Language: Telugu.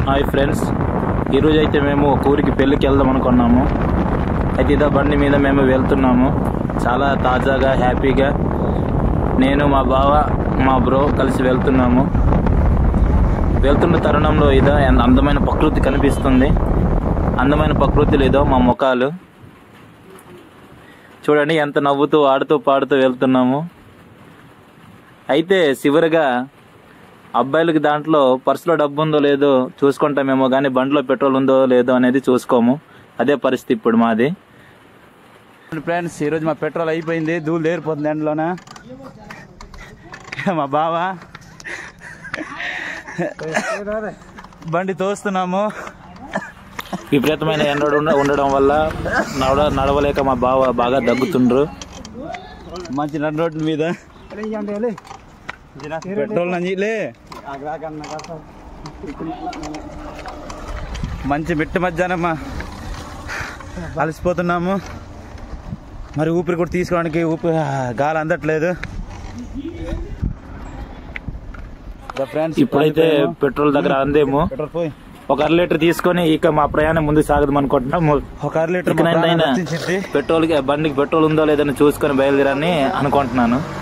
హాయ్ ఫ్రెండ్స్ ఈరోజు అయితే మేము ఒక ఊరికి పెళ్ళికి వెళ్దాం అనుకున్నాము అయితే ఇదే బండి మీద మేము వెళ్తున్నాము చాలా తాజాగా హ్యాపీగా నేను మా బావ మా బ్రో కలిసి వెళ్తున్నాము వెళ్తున్న తరుణంలో ఇదో ఎంత అందమైన ప్రకృతి కనిపిస్తుంది అందమైన ప్రకృతిలో ఇదో మా ముఖాలు చూడండి ఎంత నవ్వుతూ ఆడుతూ పాడుతూ వెళ్తున్నాము అయితే చివరిగా అబ్బాయిలకి దాంట్లో పర్సులో డబ్బు ఉందో లేదో చూసుకుంటామేమో కానీ బండిలో పెట్రోల్ ఉందో లేదో అనేది చూసుకోము అదే పరిస్థితి ఇప్పుడు మాది ఫ్రెండ్స్ ఈరోజు మా పెట్రోల్ అయిపోయింది దూలు ఏరిపోతుంది ఎండలోన మా బావ బండి తోస్తున్నాము విపరీతమైన ఎండ ఉండ- ఉండడం వల్ల నడ నడవలేక మా బావ బాగా దగ్గుతుండ్రు మంచి నడు రోడ్డు మీద పెట్రోల్ నంజిలే మంచి మిట్ట మధ్యాహ్నం అలసిపోతున్నాము మరి ఊపిరి కూడా తీసుకోవడానికి ఊపిరి గాలి అందట్లేదు ఇప్పుడైతే పెట్రోల్ దగ్గర అందేమో పెట్రోల్ పోయి ఒక అర లీటర్ తీసుకొని ఇక మా ప్రయాణం ముందు సాగదాం అనుకుంటున్నాము ఒక అర లీటర్ ఇకనైనా పెట్రోల్ బండికి పెట్రోల్ ఉందో లేదని చూసుకొని బయలుదేరని అనుకుంటున్నాను